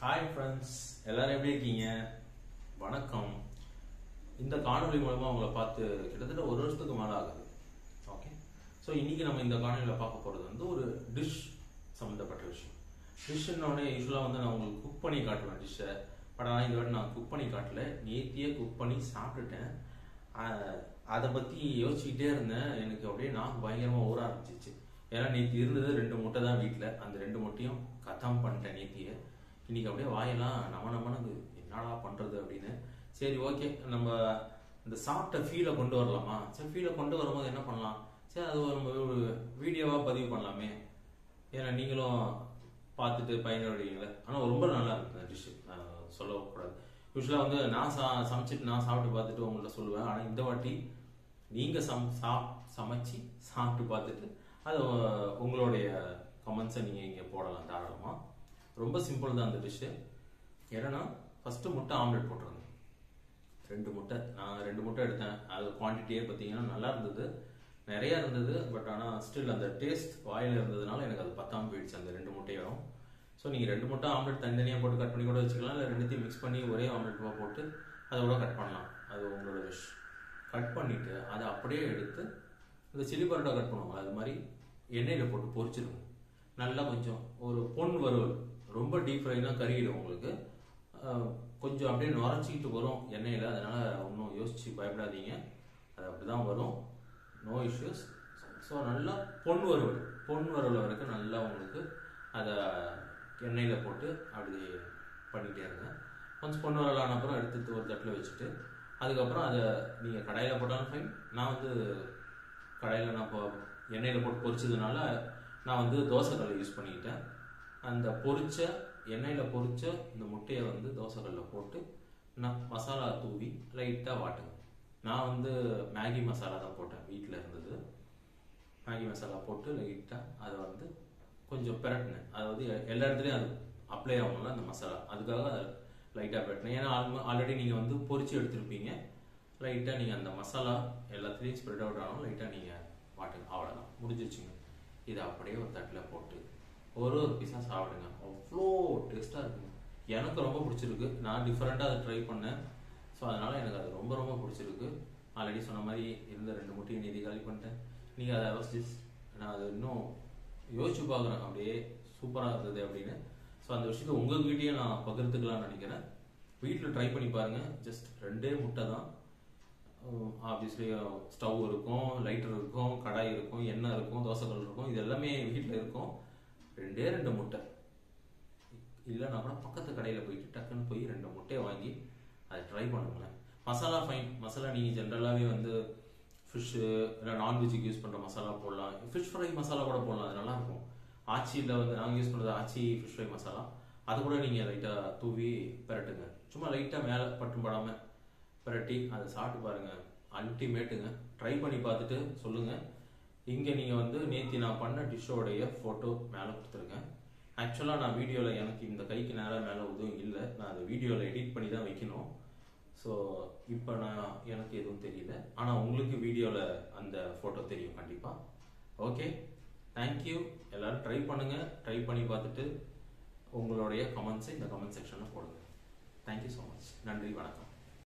hi friends எல்லாரும் எப்படி இருக்கீங்க வணக்கம் இந்த காணொளி மூலமா உங்களை பார்த்து கிட்டத்தட்ட ஒரு வருஷத்துக்கு மேல ஆகுது ஓகே ஸோ இன்னைக்கு நம்ம இந்த காணொலியில் பார்க்க போறது வந்து ஒரு டிஷ் சம்மந்தப்பட்ட விஷயம் டிஷ்ஷுன்னொடனே யூஸ்வலாக வந்து நான் உங்களுக்கு குக் பண்ணி காட்டுவேன் டிஷ்ஷை பட் ஆனால் இந்த வாட்டி நான் குக் பண்ணி காட்டல நேத்தியே குக் பண்ணி சாப்பிட்டுட்டேன் ஆஹ் அதை பற்றி யோசிச்சுக்கிட்டே இருந்தேன் எனக்கு அப்படியே நாக்கு பயங்கரமாக ஊற ஆரம்பிச்சிச்சு ஏன்னா நேற்று இருந்தது ரெண்டு முட்டை தான் வீட்டில் அந்த ரெண்டு முட்டையும் கத்தாம் பண்ணிட்டேன் நேத்தியை இன்னைக்கு அப்படியே வாயெல்லாம் நம நமனது என்னடா பண்றது அப்படின்னு சரி ஓகே நம்ம இந்த சாப்பிட்ட ஃபீலை கொண்டு வரலாமா சரி ஃபீலை கொண்டு வரும்போது என்ன பண்ணலாம் சரி அது ஒரு நம்ம ஒரு வீடியோவா பதிவு பண்ணலாமே ஏன்னா நீங்களும் பார்த்துட்டு பயனடைவீங்களே ஆனால் ரொம்ப நல்லா இருக்கு இந்த டிஷ்ஷு சொல்லக்கூடாது யூஸ்வலாக வந்து நான் சா சமைச்சிட்டு நான் சாப்பிட்டு பார்த்துட்டு உங்கள்ட்ட சொல்லுவேன் ஆனால் இந்த வாட்டி நீங்கள் சம் சா சமைச்சு சாப்பிட்டு பார்த்துட்டு அது உங்களுடைய கமெண்ட்ஸை நீங்கள் இங்கே போடலாம் தாராளமாக ரொம்ப சிம்பிள் தான் அந்த டிஷ்ஷு என்னன்னா ஃபஸ்ட்டு முட்டை ஆம்லெட் போட்டுருங்க ரெண்டு முட்டை நான் ரெண்டு முட்டை எடுத்தேன் அது குவான்டிட்டியே பார்த்தீங்கன்னா நல்லா இருந்தது நிறைய இருந்தது பட் ஆனால் ஸ்டில் அந்த டேஸ்ட் வாயில் இருந்ததுனால எனக்கு அது பத்தாம போயிடுச்சு அந்த ரெண்டு முட்டையும் ஸோ நீங்கள் ரெண்டு முட்டை ஆம்லெட் தனித்தனியாக போட்டு கட் பண்ணி கூட வச்சுக்கலாம் இல்லை ரெண்டுத்தையும் மிக்ஸ் பண்ணி ஒரே ஆம்லெட்டாக போட்டு அதை கூட கட் பண்ணலாம் அது உங்களோட விஷ் கட் பண்ணிட்டு அதை அப்படியே எடுத்து இந்த சில்லி பரோட்டா கட் பண்ணுவாங்க அது மாதிரி எண்ணெயில் போட்டு பொரிச்சிருங்க நல்லா கொஞ்சம் ஒரு பொன் வறுவல் ரொம்ப டீப் ஃப்ரைனா கறியிடும் உங்களுக்கு அஹ், கொஞ்சம் அப்படியே நுரைச்சிக்கிட்டு வரும் எண்ணெயில் அதனால ஒன்றும் யோசிச்சு பயப்படாதீங்க அது அப்படிதான் வரும் நோ இஷ்யூஸ் ஸோ நல்லா பொன் வறுவல் பொன் வறுவல் வரைக்கும் நல்லா உங்களுக்கு அதை எண்ணெயில் போட்டு அப்படி பண்ணிகிட்டே இருங்க ஒன்ஸ் பொன் வறுவல் ஆன அப்புறம் எடுத்து ஒரு தட்டில் வச்சுட்டு அதுக்கப்புறம் அதை நீங்கள் கடாயில் போட்டாலும் ஃபைன் நான் வந்து கடாயில் நான் இப்போ எண்ணெயில் போட்டு பொரிச்சதுனால நான் வந்து தோசைக்கல்லை யூஸ் பண்ணிக்கிட்டேன் அந்த பொரிச்ச எண்ணெயில் பொரிச்ச இந்த முட்டையை வந்து தோசைக்கல்ல போட்டு நான் மசாலா தூவி லைட்டாக வாட்டுங்க நான் வந்து மேகி மசாலா தான் போட்டேன் வீட்டில் இருந்தது மேகி மசாலா போட்டு லைட்டாக அதை வந்து கொஞ்சம் பிரட்டினேன் அதாவது எ- எல்லா இடத்துலையும் அது அப்ளை ஆகணும்ல அந்த மசாலா அதுக்காக அதை லைட்டாக பிரட்டினேன் ஏன்னா ஆல்ரெடி நீங்கள் வந்து பொரிச்சு எடுத்திருப்பீங்க லைட்டாக நீங்கள் அந்த மசாலா எல்லாத்துலேயும் ஸ்ப்ரெட் அவுட் ஆகணும் லைட்டாக நீங்கள் வாட்டுங்க அவ்வளோதான் முடிஞ்சிருச்சுங்க இதை அப்படியே ஒரு தட்டில் போட்டு ஒரு ஒரு பீஸாக சாப்பிடுங்க அவ்வளோ டேஸ்ட்டாக இருக்குங்க எனக்கு ரொம்ப பிடிச்சிருக்கு நான் டிஃப்ரெண்ட்டாக அதை ட்ரை பண்ணேன் ஸோ அதனால் எனக்கு அது ரொம்ப ரொம்ப பிடிச்சிருக்கு ஆல்ரெடி சொன்ன மாதிரி இருந்த ரெண்டு முட்டையும் நீதி காலி பண்ணிட்டேன் நீங்கள் அதை யோசிச்சு நான் அது இன்னும் யோசிச்சு பார்க்குறேன் அப்படியே சூப்பராக இருந்தது அப்படின்னு ஸோ அந்த விஷயத்தை உங்ககிட்டயே நான் பகிர்ந்துக்கலாம்னு நினைக்கிறேன் வீட்டில் ட்ரை பண்ணி பாருங்கள் ஜஸ்ட் ரெண்டே முட்டை தான் ஆப்வியஸ்லி ஸ்டவ் இருக்கும் லைட்டர் இருக்கும் கடாய் இருக்கும் எண்ணெய் இருக்கும் தோசைக்கல் இருக்கும் இது எல்லாமே வீட்டில் இருக்கும் ரெண்டே ரெண்டு முட்டை இல்லைன்னா கூட பக்கத்து கடையில் போயிட்டு டக்குன்னு போய் ரெண்டு முட்டையை வாங்கி அதை ட்ரை பண்ணுங்களேன் மசாலா ஃபைன் மசாலா நீங்கள் ஜென்ரலாகவே வந்து ஃபிஷ்ஷு இல்லை நான்வெஜ்ஜுக்கு யூஸ் பண்ணுற மசாலா போடலாம் ஃபிஷ் ஃப்ரை மசாலா கூட போடலாம் அது நல்லா இருக்கும் ஆச்சியில் வந்து நாங்கள் யூஸ் பண்ணுறது ஆச்சி ஃபிஷ் ஃப்ரை மசாலா அது கூட நீங்கள் லைட்டாக தூவி பிரட்டுங்க சும்மா லைட்டாக மேலே பட்டும் படாமல் பிரட்டி அதை சாப்பிட்டு பாருங்க அல்டிமேட்டுங்க ட்ரை பண்ணி பார்த்துட்டு சொல்லுங்க இங்கே நீங்கள் வந்து நேத்தி நான் பண்ண டிஷ்ஷோடைய ஃபோட்டோ மேலே கொடுத்துருக்கேன் ஆக்சுவலாக நான் வீடியோவில் எனக்கு இந்த கைக்கு நேராக மேலே உதவும் இல்லை நான் அதை வீடியோவில் எடிட் பண்ணி தான் வைக்கணும் ஸோ இப்போ நான் எனக்கு எதுவும் தெரியல ஆனால் உங்களுக்கு வீடியோவில் அந்த ஃபோட்டோ தெரியும் கண்டிப்பாக ஓகே தேங்க்யூ எல்லாரும் ட்ரை பண்ணுங்க ட்ரை பண்ணி பார்த்துட்டு உங்களுடைய கமெண்ட்ஸை இந்த கமெண்ட் செக்ஷனில் போடுங்க தேங்க்யூ ஸோ மச் நன்றி வணக்கம்